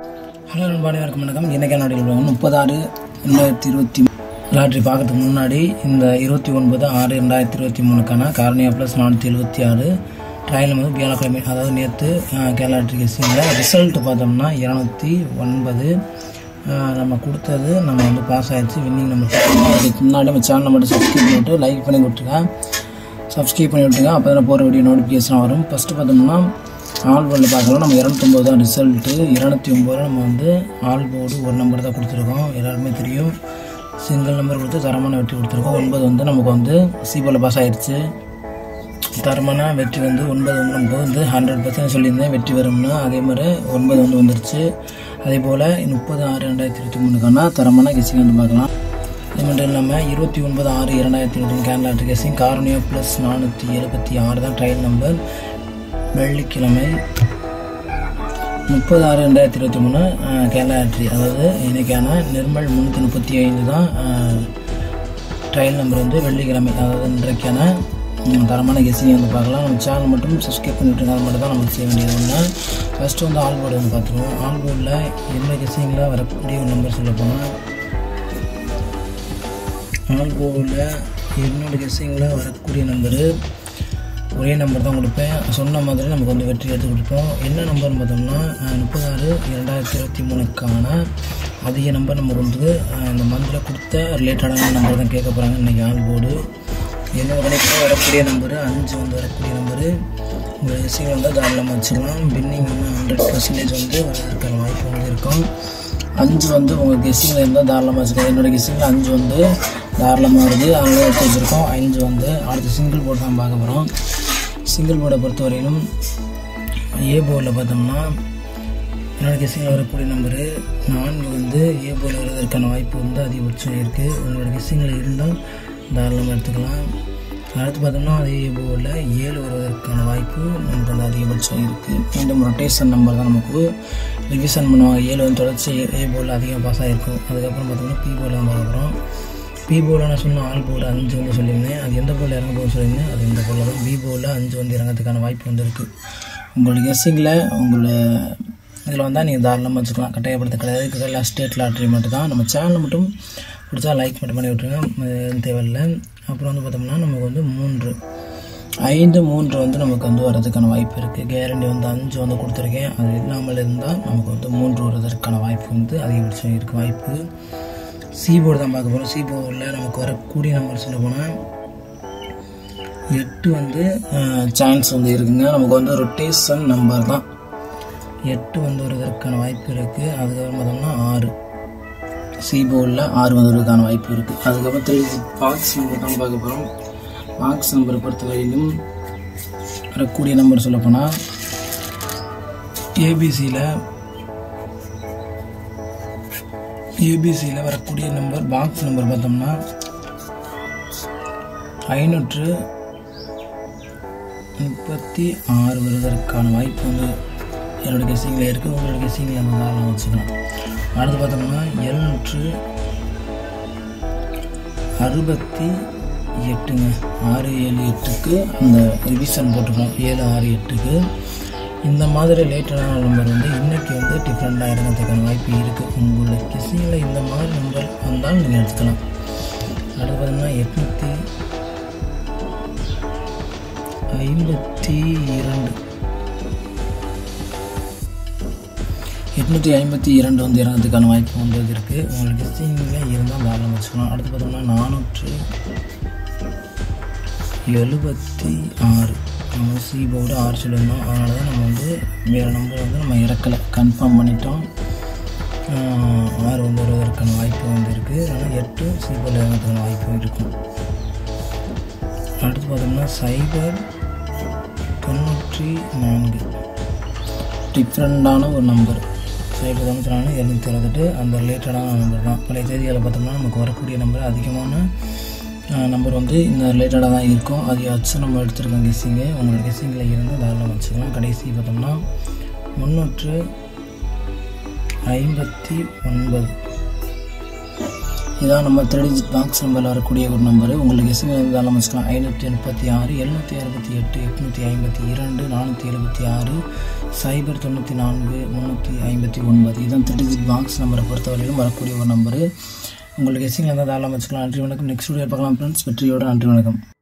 hello நண்பாடி வணக்கம் வணக்கம் இன்றைக்கி நாடில் முப்பதாறு ரெண்டாயிரத்தி இருபத்தி லாட்ரி பார்க்கறதுக்கு முன்னாடி இந்த இருபத்தி ஒன்பது ஆறு ரெண்டாயிரத்தி இருபத்தி மூணுக்கான காரணியா ப்ளஸ் நானூற்றி எழுபத்தி ஆறு ட்ரையல் வந்து வியாழக்கிழமை அதாவது நேற்று கேரளா லாட்ரிகேசியில் ரிசல்ட் பார்த்தோம்னா இரநூத்தி ஒன்பது ஆஹ் நம்ம கொடுத்தது நம்ம வந்து பாஸ் ஆயிடுச்சு வின்னிங் நம்பர் அதுக்கு முன்னாடி நம்ம சேனலை மட்டும் சப்ஸ்கிரைப் பண்ணிவிட்டு லைக் பண்ணி கொடுத்துருங்க சப்ஸ்கிரைப் பண்ணி விட்டுருங்க அப்போ தான் போகிற வீடியோ நோட்டிஃபிகேஷன் வரும் ஃபஸ்ட்டு பார்த்தோம்னா ஆல் போர்டில் பார்க்கலாம் நம்ம இரநூத்தொம்பது தான் ரிசல்ட்டு இரநூத்தி ஒம்பது நம்ம வந்து ஆல் போர்டு ஒரு நம்பர் தான் கொடுத்துருக்கோம் எல்லாருமே தெரியும் சிங்கிள் நம்பர் கொடுத்து தரமான வெற்றி கொடுத்துருக்கோம் ஒன்பது வந்து நமக்கு வந்து சி போர்டில் பாஸ் ஆயிடுச்சு தரமான வெற்றி வந்து ஒன்பது வந்து நமக்கு வந்து ஹண்ட்ரட் பர்சன்ட் சொல்லியிருந்தேன் வெற்றி வரும்னு அதே மாதிரி ஒன்பது வந்து வந்துருச்சு அதே போல் முப்பது ஆறு ரெண்டாயிரத்தி இருபத்தி மூணுக்கான தரமான கெஸிங் வந்து பார்க்கலாம் அது மட்டும் இல்லாமல் இருபத்தி ஒன்பது ஆறு இரண்டாயிரத்தி இருபத்தி மூணு கேரளா கெஸிங் காரணியோ ப்ளஸ் நானூற்றி எழுபத்தி ஆறு தான் ட்ரையல் நம்பர் வெள்ளிக்கிழமை முப்பது ஆறு ரெண்டாயிரத்தி இருபத்தி மூணு கேரளா லாட்ரி அதாவது இன்னைக்கான நிர்மல் முந்நூற்றி முப்பத்தி ஐந்து தான் ட்ரையல் நம்பர் வந்து வெள்ளிக்கிழமை அதாவது இன்றைக்கான ம், தரமான கெஸிங் வந்து பார்க்கலாம் நம்ம சேனல் மட்டும் சப்ஸ்கிரைப் பண்ணிட்டு அது மட்டும் தான் நமக்கு செய்ய வேண்டியது ஒன்று ஃபஸ்ட்டு வந்து ஆல் போர்டு வந்து பார்த்துருவோம் ஆல் போர்டில் என்ன கெஸிங்கில் வரக்கூடிய ஒரு நம்பர் சொல்ல போனால் ஆல் போர்டில் என்னோட கெஸிங்கில் வரக்கூடிய நம்பரு ஒரே நம்பர் தான் கொடுப்பேன் சொன்ன மாதிரி நமக்கு வந்து வெற்றி எடுத்து கொடுப்போம் என்ன நம்பர்னு பார்த்தோம்னா அஹ், முப்பதாறு இரண்டாயிரத்தி இருபத்தி மூணுக்கான அதிக நம்பர் நமக்கு வந்து அஹ், இந்த மந்தில் கொடுத்த ரிலேட்டடான நம்பர் தான் கேட்க போகிறாங்க இன்றைக்கி ஆல் போர்டு என்னோட கணிப்பில் வரக்கூடிய நம்பரு அஞ்சு வந்து வரக்கூடிய நம்பரு உங்கள் எஸ்சிங் வந்து தாராளமாக வச்சுக்கலாம் பின்னிங் வந்து ஹண்ட்ரட் பர்சன்டேஜ் வந்து வரதுக்கான வாய்ப்பு வந்து இருக்கும் அஞ்சு வந்து உங்கள் கெஸ்ஸிங்கில் இருந்தால் தாராளமாக வச்சுக்கலாம் என்னோட கெஸ்ஸிங்கில் அஞ்சு வந்து தாராளமாக வருது அதனால எடுத்து வச்சுருக்கோம் அஞ்சு வந்து அடுத்து சிங்கிள் போர்டு தான் பார்க்க போகிறோம் சிங்கிள் போர்டை பொறுத்தவரையிலும் ஏ போர்டில் பார்த்தோம்னா என்னோட கெஸ்ஸிங்கில் வரக்கூடிய நம்பரு நான்கு வந்து ஏ போர்டில் வருவதற்கான வாய்ப்பு வந்து அதிகபட்சம் இருக்குது உங்களோட கெஸ்ஸிங்கில் இருந்தால் தாராளமாக எடுத்துக்கலாம் அடுத்து பார்த்தோம்னா அதே ஏ போர்டில் ஏழு வருவதற்கான வாய்ப்பு நமக்கு வந்து அதிகபட்சம் இருக்குது மீண்டும் ரொட்டேஷன் நம்பர் தான் நமக்கு ரிவிஷன் பண்ணுவாங்க ஏழு வந்து தொடர்ச்சி ஏ போர்டில் அதிகம் பாஸ் ஆகிருக்கும் அதுக்கப்புறம் பார்த்தோம்னா பி போர்டில் தான் பார்க்க போகிறோம் பி போர்டில் நான் சொன்ன ஆல் போர்டு அஞ்சு வந்து சொல்லியிருந்தேன் அது எந்த போர்டில் இறங்க போகுது சொல்லியிருந்தேன் அது இந்த போர்டில் தான் பி போர்டில் அஞ்சு வந்து இறங்கிறதுக்கான வாய்ப்பு வந்து இருக்குது உங்களோட கெஸ்ஸிங்கில் உங்களை இதில் வந்தால் நீங்கள் தாராளமாக வச்சுக்கலாம் கட்டாயப்படுத்த கிடையாது கேரளா ஸ்டேட் லாட்ரி மட்டும் தான் நம்ம சேனல் மட்டும் பிடிச்சா லைக் மட்டும் பண்ணி விட்ருங்க அது எதுவும் தேவையில்லை அப்புறம் வந்து பார்த்தோம்னா நமக்கு வந்து மூன்று ஐந்து மூன்று வந்து நமக்கு வந்து வர்றதுக்கான வாய்ப்பு இருக்குது கேரண்டி வந்து அஞ்சு வந்து கொடுத்துருக்கேன் அது இல்லாமல் இருந்தால் நமக்கு வந்து மூன்று வருவதற்கான வாய்ப்பு வந்து அதிகபட்சம் இருக்குது வாய்ப்பு சி போர்டு தான் பார்க்க போகிறோம் சி போர்டில் நமக்கு வரக்கூடிய நம்பர் சொல்ல போனால் எட்டு வந்து சான்ஸ் வந்து இருக்குங்க நமக்கு வந்து ரொட்டேஷன் நம்பர் தான் எட்டு வந்து வருவதற்கான வாய்ப்பு இருக்குது அதுக்கப்புறம் பார்த்தோம்னா ஆறு சி போர்டில் ஆறு வந்துவதற்கான வாய்ப்பு இருக்குது அதுக்கப்புறம் த்ரீ பாக்ஸ் நம்பர் தான் பார்க்க போகிறோம் பாக்ஸ் நம்பரை பொறுத்தவரையிலும் வரக்கூடிய நம்பர் சொல்லப்போனால் ஏபிசியில் ஏபிசியில் வரக்கூடிய நம்பர் பாக்ஸ் நம்பர் பார்த்தோம்னா ஐநூற்று முப்பத்தி ஆறு வருவதற்கான வாய்ப்பு வந்து என்னோட கெஸ்ஸிங்கில் இருக்குது உங்களோட கெஸ்ஸிங்கில் அந்த தாராளம் வச்சுக்கலாம் அடுத்து பார்த்தோம்னா எழுநூற்று அறுபத்தி எட்டுங்க ஆறு ஏழு எட்டுக்கு அந்த ரிவிஷன் போட்டுக்கணும் ஏழு ஆறு எட்டுக்கு இந்த மாதிரி லேட்டடான நம்பர் வந்து இன்றைக்கி வந்து டிஃப்ரெண்ட்டாக இறங்கிறதுக்கான வாய்ப்பு இருக்குது உங்களோட கெஸ்ஸிங்கில் இந்த மாதிரி நம்பர் வந்தாலும் நீங்கள் எடுத்துக்கலாம் அடுத்து பார்த்தோம்னா எட்நூற்றி ஐம்பத்தி இரண்டு எட்நூற்றி ஐம்பத்தி இரண்டு வந்து இறங்கிறதுக்கான வாய்ப்பு வந்து இருக்குது உங்களுக்கு கெஸ்டிங்கில் இருந்தால் தாராளம் வச்சுக்கலாம் அடுத்து பார்த்தோம்னா நானூற்று எழுபத்தி ஆறு நம்ம சி போர்டு ஆறு சொல்லியிருந்தோம் அதனால தான் நம்ம வந்து வேறு நம்பர் வந்து நம்ம இறக்கலை கன்ஃபார்ம் பண்ணிட்டோம் ஆஹ் ஆறு வந்து வருவதற்கான வாய்ப்பு வந்து இருக்குது அதனால் எட்டு சி போர்டில் இறங்கிறதுக்கான வாய்ப்பு இருக்கும் அடுத்து பார்த்தோம்னா சைபர் தொண்ணூற்றி நான்கு டிஃப்ரெண்டான ஒரு நம்பர் சைபர் தொண்ணூற்றி நாலு இரநூத்தி அறுபத்தெட்டு அந்த ரிலேட்டடான நம்பர் தான் பழைய தேதிகளை பார்த்தோம்னா நமக்கு வரக்கூடிய நம்பர் அதிகமான நம்பர் வந்து இந்த ரிலேட்டடாக தான் இருக்கும் அதை வச்சு நம்ம எடுத்துருக்கோம் கெஸ்ஸிங்கு உங்களோட கெஸ்ஸிங்கில் இருந்து தாராளமாக வச்சுக்கலாம் கடைசி பார்த்தோம்னா முந்நூற்று ஐம்பத்தி ஒன்பது இதான் நம்ம த்ரீ டிஜிட் பாக்ஸ் நம்பரில் வரக்கூடிய ஒரு நம்பர் உங்களுக்கு எஸ்எம் இருந்தாலும் வச்சுக்கலாம் ஐநூற்றி முப்பத்தி ஆறு எழுநூற்றி அறுபத்தி எட்டு எட்நூற்றி ஐம்பத்தி இரண்டு நானூற்றி எழுபத்தி ஆறு சைபர் தொண்ணூற்றி நான்கு முந்நூற்றி ஐம்பத்தி ஒன்பது இதுதான் த்ரீ டிஜிட் பாக்ஸ் நம்பரை பொறுத்தவரையிலும் வரக்கூடிய ஒரு நம்பரு உங்களுக்கு எஸ்எம் இருந்தால் தாராளமாக வச்சுக்கலாம் நன்றி வணக்கம் நெக்ஸ்ட் வீடியோ பார்க்கலாம் ஃப்ரெண்ட்ஸ் வெற்றியோட நன்றி வணக்கம்